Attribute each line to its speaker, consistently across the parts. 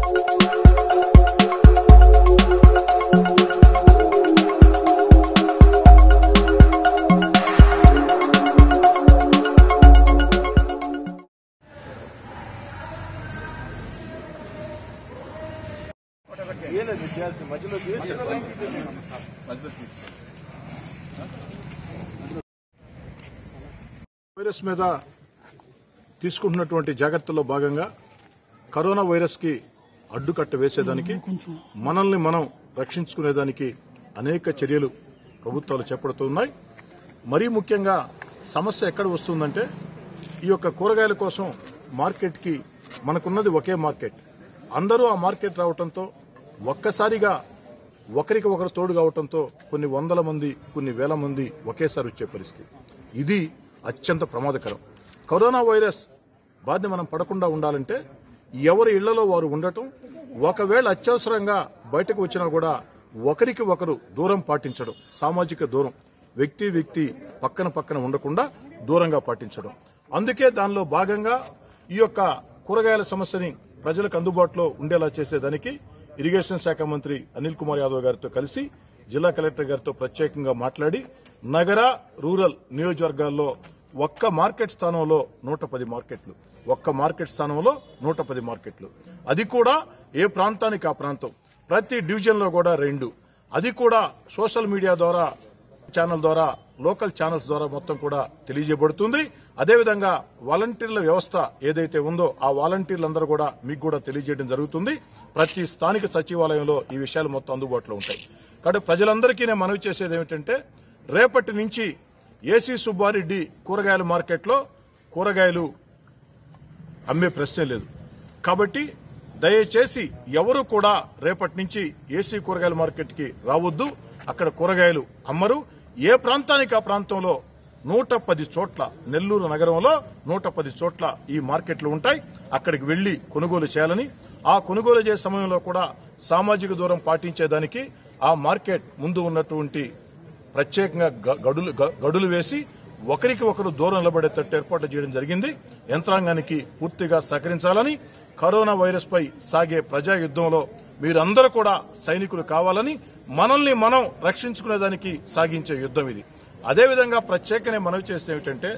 Speaker 1: ఏనది చేయాల్సి మధ్యలో తీసేస్తాం
Speaker 2: మధ్యలో తీసి
Speaker 3: వైరస్ మీద తీసుకుంటున్నటువంటి జాగ్రత్తల్లో భాగంగా కరోనా వైరస్ కి అడ్డుకట్ట వేసేదానికి మనల్ని మనం రక్షించుకునేదానికి అనేక చర్యలు ప్రభుత్వాలు చేపడుతున్నాయి మరీ ముఖ్యంగా సమస్య ఎక్కడ వస్తుందంటే ఈ యొక్క కూరగాయల కోసం మార్కెట్ కి మనకున్నది ఒకే మార్కెట్ అందరూ ఆ మార్కెట్ రావడంతో ఒక్కసారిగా ఒకరికి ఒకరు తోడు కావడంతో కొన్ని వందల మంది కొన్ని వేల మంది ఒకేసారి వచ్చే పరిస్థితి ఇది అత్యంత ప్రమాదకరం కరోనా వైరస్ బారిన మనం పడకుండా ఉండాలంటే ఎవరి ఇళ్లలో వారు ఉండటం ఒకవేళ అత్యవసరంగా బయటకు వచ్చినా కూడా ఒకరికి ఒకరు దూరం పాటించడం సామాజిక దూరం వ్యక్తి వ్యక్తి పక్కన పక్కన ఉండకుండా దూరంగా పాటించడం అందుకే దానిలో భాగంగా ఈ యొక్క కూరగాయల సమస్యని ప్రజలకు అందుబాటులో ఉండేలా చేసేదానికి ఇరిగేషన్ శాఖ మంత్రి అనిల్ కుమార్ యాదవ్ గారితో కలిసి జిల్లా కలెక్టర్ గారితో ప్రత్యేకంగా మాట్లాడి నగర రూరల్ నియోజకవర్గాల్లో ఒక్క మార్కెట్ స్థానంలో నూట పది మార్కెట్లు ఒక్క మార్కెట్ స్థానంలో నూట పది మార్కెట్లు అది కూడా ఏ ప్రాంతానికి ఆ ప్రాంతం ప్రతి డివిజన్ లో కూడా రెండు అది కూడా సోషల్ మీడియా ద్వారా ఛానల్ ద్వారా లోకల్ ఛానల్స్ ద్వారా మొత్తం కూడా తెలియజేయబడుతుంది అదేవిధంగా వాలంటీర్ల వ్యవస్థ ఏదైతే ఉందో ఆ వాలంటీర్లందరూ కూడా మీకు కూడా తెలియజేయడం జరుగుతుంది ప్రతి స్థానిక సచివాలయంలో ఈ విషయాలు మొత్తం అందుబాటులో ఉంటాయి కాబట్టి ప్రజలందరికీ నేను మనవి చేసేది ఏమిటంటే రేపటి నుంచి ఏసీ సుబ్బారెడ్డి కూరగాయల మార్కెట్లో కూరగాయలు అమ్మే ప్రశ్నే లేదు కాబట్టి దయచేసి ఎవరు కూడా రేపటి నుంచి ఏసీ కూరగాయల మార్కెట్ కి రావద్దు అక్కడ కూరగాయలు అమ్మరు ఏ ప్రాంతానికి ఆ ప్రాంతంలో నూట పది చోట్ల నెల్లూరు నగరంలో నూట పది చోట్ల ఈ మార్కెట్లు ఉంటాయి అక్కడికి వెళ్లి కొనుగోలు చేయాలని ఆ కొనుగోలు చేసే సమయంలో కూడా సామాజిక దూరం పాటించేదానికి ఆ మార్కెట్ ముందు ఉన్నటువంటి ప్రత్యేకంగా గ- గడులు గ- గడులు వేసి ఒకరికి ఒకరు దూరం నిలబడేటట్టు ఏర్పాట్లు చేయడం జరిగింది యంత్రాంగానికి పూర్తిగా సహకరించాలని కరోనా వైరస్ పై సాగే ప్రజా యుద్దంలో మీరందరూ కూడా సైనికులు కావాలని మనల్ని మనం రక్షించుకునేదానికి సాగించే యుద్దం ఇది అదేవిధంగా ప్రత్యేకనే మనవి చేస్తే ఏమిటంటే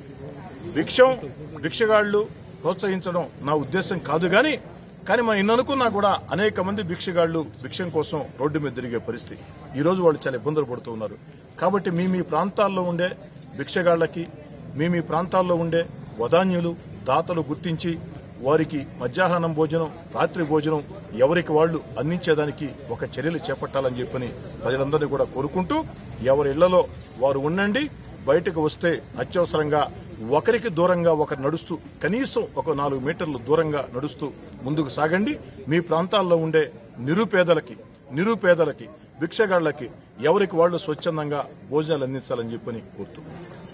Speaker 3: భిక్షం భిక్షగాళ్లు ప్రోత్సహించడం నా ఉద్దేశం కాదు గాని కానీ మనం ఇన్ని అనుకున్నా కూడా అనేక మంది భిక్షగాళ్లు భిక్షం కోసం రోడ్డు మీద తిరిగే పరిస్థితి ఈ రోజు వాళ్ళు చాలా ఇబ్బందులు పడుతూ ఉన్నారు కాబట్టి మీ మీ ప్రాంతాల్లో ఉండే భిక్షగాళ్లకి మీ మీ ప్రాంతాల్లో ఉండే వదాన్యులు దాతలు గుర్తించి వారికి మధ్యాహ్నం భోజనం రాత్రి భోజనం ఎవరికి వాళ్ళు అందించేదానికి ఒక చర్యలు చేపట్టాలని చెప్పని ప్రజలందరినీ కూడా కోరుకుంటూ ఎవరి ఇళ్లలో వారు ఉండండి బయటకు వస్తే అత్యవసరంగా ఒకరికి దూరంగా ఒకరు నడుస్తూ కనీసం ఒక నాలుగు మీటర్లు దూరంగా నడుస్తూ ముందుకు సాగండి మీ ప్రాంతాల్లో ఉండే నిరుపేదలకి నిరుపేదలకి భిక్షగాళ్లకి ఎవరికి వాళ్ళు స్వచ్ఛందంగా భోజనాలు అందించాలని చెప్పని కోరుతున్నాను